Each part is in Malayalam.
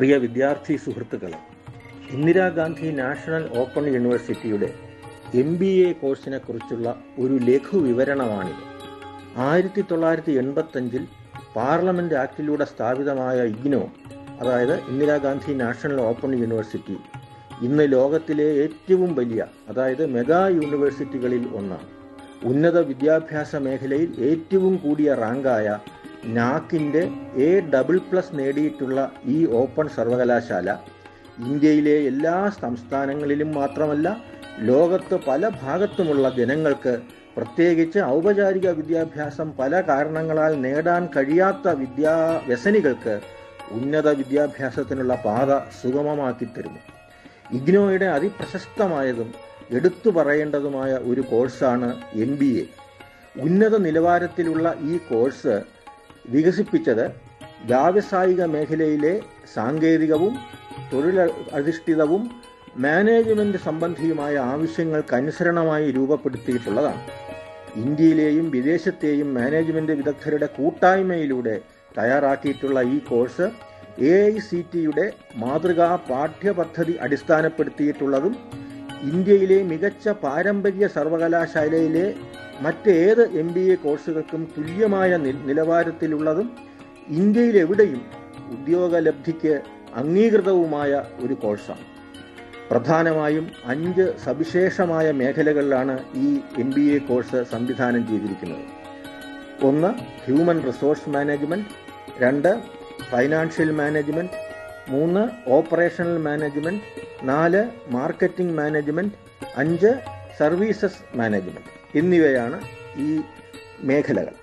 പ്രിയ വിദ്യാർത്ഥി സുഹൃത്തുക്കളെ ഇന്ദിരാഗാന്ധി നാഷണൽ ഓപ്പൺ യൂണിവേഴ്സിറ്റിയുടെ എം ബി എ കോഴ്സിനെ കുറിച്ചുള്ള ഒരു ലഘു വിവരണമാണിത് ആയിരത്തി തൊള്ളായിരത്തി എൺപത്തഞ്ചിൽ പാർലമെന്റ് ആക്ടിലൂടെ സ്ഥാപിതമായ ഇഗ്നോ അതായത് ഇന്ദിരാഗാന്ധി നാഷണൽ ഓപ്പൺ യൂണിവേഴ്സിറ്റി ഇന്ന് ലോകത്തിലെ ഏറ്റവും വലിയ അതായത് മെഗാ യൂണിവേഴ്സിറ്റികളിൽ ഒന്നാണ് ഉന്നത വിദ്യാഭ്യാസ മേഖലയിൽ ഏറ്റവും കൂടിയ റാങ്കായ നാക്കിന്റെ എ ഡബിൾ പ്ലസ് നേടിയിട്ടുള്ള ഈ ഓപ്പൺ സർവകലാശാല ഇന്ത്യയിലെ എല്ലാ സംസ്ഥാനങ്ങളിലും മാത്രമല്ല ലോകത്ത് പല ഭാഗത്തുമുള്ള ജനങ്ങൾക്ക് പ്രത്യേകിച്ച് ഔപചാരിക വിദ്യാഭ്യാസം പല കാരണങ്ങളാൽ നേടാൻ കഴിയാത്ത വിദ്യാ വ്യസനികൾക്ക് ഉന്നത വിദ്യാഭ്യാസത്തിനുള്ള പാത സുഗമമാക്കി തരുന്നു ഇഗ്നോയുടെ അതിപ്രശസ്തമായതും എടുത്തു പറയേണ്ടതുമായ ഒരു കോഴ്സാണ് എം ബി എ ഉന്നത നിലവാരത്തിലുള്ള ഈ കോഴ്സ് വികസിപ്പിച്ചത് വ്യാവസായിക മേഖലയിലെ സാങ്കേതികവും തൊഴിലധിഷ്ഠിതവും മാനേജ്മെന്റ് സംബന്ധിയുമായ ആവശ്യങ്ങൾക്കനുസരണമായി രൂപപ്പെടുത്തിയിട്ടുള്ളതാണ് ഇന്ത്യയിലെയും വിദേശത്തെയും മാനേജ്മെന്റ് വിദഗ്ധരുടെ കൂട്ടായ്മയിലൂടെ തയ്യാറാക്കിയിട്ടുള്ള ഈ കോഴ്സ് എ ഐ സി ടിയുടെ മാതൃകാ പാഠ്യപദ്ധതി അടിസ്ഥാനപ്പെടുത്തിയിട്ടുള്ളതും ഇന്ത്യയിലെ മികച്ച പാരമ്പര്യ സർവകലാശാലയിലെ മറ്റേത് എം ബി എ കോഴ്സുകൾക്കും തുല്യമായ നിലവാരത്തിലുള്ളതും ഇന്ത്യയിൽ എവിടെയും ഉദ്യോഗലബ്ധിക്ക് അംഗീകൃതവുമായ ഒരു കോഴ്സാണ് പ്രധാനമായും അഞ്ച് സവിശേഷമായ മേഖലകളിലാണ് ഈ എം ബി എ കോഴ്സ് സംവിധാനം ചെയ്തിരിക്കുന്നത് ഒന്ന് ഹ്യൂമൻ റിസോഴ്സ് മാനേജ്മെന്റ് രണ്ട് ഫൈനാൻഷ്യൽ മാനേജ്മെന്റ് മൂന്ന് ഓപ്പറേഷണൽ മാനേജ്മെന്റ് നാല് മാർക്കറ്റിംഗ് മാനേജ്മെന്റ് അഞ്ച് സർവീസസ് മാനേജ്മെന്റ് എന്നിവയാണ് ഈ മേഖലകൾ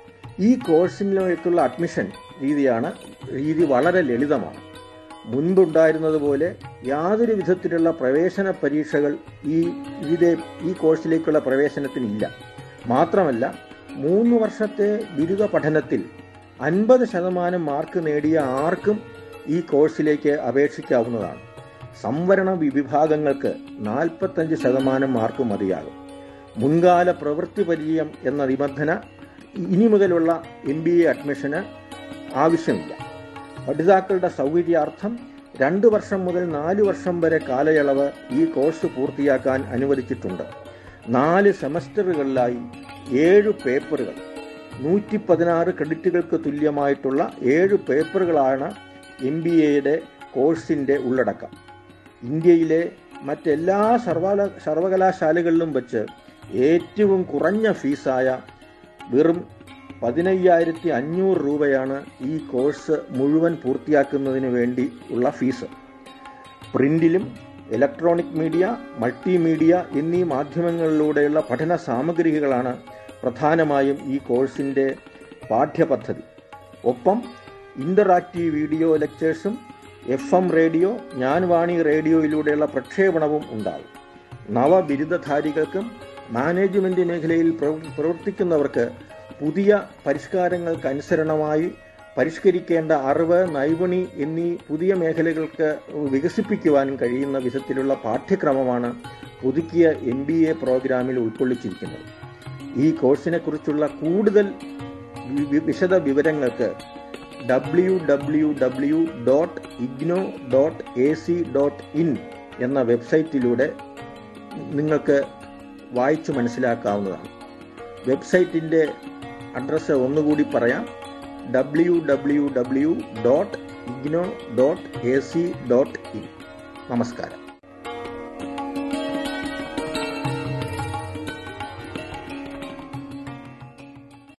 ഈ കോഴ്സിലേക്കുള്ള അഡ്മിഷൻ രീതിയാണ് രീതി വളരെ ലളിതമാണ് മുൻപുണ്ടായിരുന്നതുപോലെ യാതൊരു വിധത്തിലുള്ള പ്രവേശന പരീക്ഷകൾ ഈ ഇതിലെ ഈ കോഴ്സിലേക്കുള്ള പ്രവേശനത്തിനില്ല മാത്രമല്ല മൂന്ന് വർഷത്തെ ബിരുദ പഠനത്തിൽ അൻപത് ശതമാനം മാർക്ക് നേടിയ ആർക്കും ഈ കോഴ്സിലേക്ക് അപേക്ഷിക്കാവുന്നതാണ് സംവരണ വിഭാഗങ്ങൾക്ക് നാൽപ്പത്തഞ്ച് ശതമാനം മാർക്ക് മതിയാകും മുൻകാല പ്രവൃത്തി പരിചയം എന്ന നിബന്ധന ഇനി മുതലുള്ള എം ബി എ അഡ്മിഷന് ആവശ്യമില്ല പഠിതാക്കളുടെ സൗകര്യാർത്ഥം രണ്ട് വർഷം മുതൽ നാല് വർഷം വരെ കാലയളവ് ഈ കോഴ്സ് പൂർത്തിയാക്കാൻ അനുവദിച്ചിട്ടുണ്ട് നാല് സെമസ്റ്ററുകളിലായി ഏഴ് പേപ്പറുകൾ നൂറ്റി പതിനാറ് ക്രെഡിറ്റുകൾക്ക് തുല്യമായിട്ടുള്ള ഏഴ് പേപ്പറുകളാണ് എം ബി എയുടെ കോഴ്സിൻ്റെ ഉള്ളടക്കം ഇന്ത്യയിലെ മറ്റെല്ലാ സർവകലാ സർവകലാശാലകളിലും വെച്ച് ഏറ്റവും കുറഞ്ഞ ഫീസായ വെറും പതിനയ്യായിരത്തി അഞ്ഞൂറ് രൂപയാണ് ഈ കോഴ്സ് മുഴുവൻ പൂർത്തിയാക്കുന്നതിന് വേണ്ടി ഉള്ള ഫീസ് പ്രിന്റിലും ഇലക്ട്രോണിക് മീഡിയ മൾട്ടിമീഡിയ എന്നീ മാധ്യമങ്ങളിലൂടെയുള്ള പഠന സാമഗ്രികളാണ് പ്രധാനമായും ഈ കോഴ്സിൻ്റെ പാഠ്യപദ്ധതി ഒപ്പം ഇന്ററാക്റ്റീവ് വീഡിയോ ലെക്ചേഴ്സും എഫ് എം റേഡിയോ ഞാൻവാണി റേഡിയോയിലൂടെയുള്ള പ്രക്ഷേപണവും ഉണ്ടാകും നവബിരുദധാരികൾക്കും മാനേജ്മെന്റ് മേഖലയിൽ പ്രവർത്തിക്കുന്നവർക്ക് പുതിയ പരിഷ്കാരങ്ങൾക്കനുസരണമായി പരിഷ്കരിക്കേണ്ട അറിവ് നൈപുണി എന്നീ പുതിയ മേഖലകൾക്ക് വികസിപ്പിക്കുവാനും കഴിയുന്ന വിധത്തിലുള്ള പാഠ്യക്രമമാണ് പുതുക്കിയ എം ബി എ പ്രോഗ്രാമിൽ ഉൾക്കൊള്ളിച്ചിരിക്കുന്നത് ഈ കോഴ്സിനെ കുറിച്ചുള്ള കൂടുതൽ വിശദ വിവരങ്ങൾക്ക് W W W dot IGNOU dot A C dot in എന്ന വെബ്സൈറ്റിലൂടെ നിങ്ങൾക്ക് വായിച്ചു മനസ്സിലാക്കാവുന്നതാണ് വെബ്സൈറ്റിൻ്റെ അഡ്രസ്സ് ഒന്നുകൂടി പറയാം W W W dot IGNOU dot A C dot in നമസ്കാരം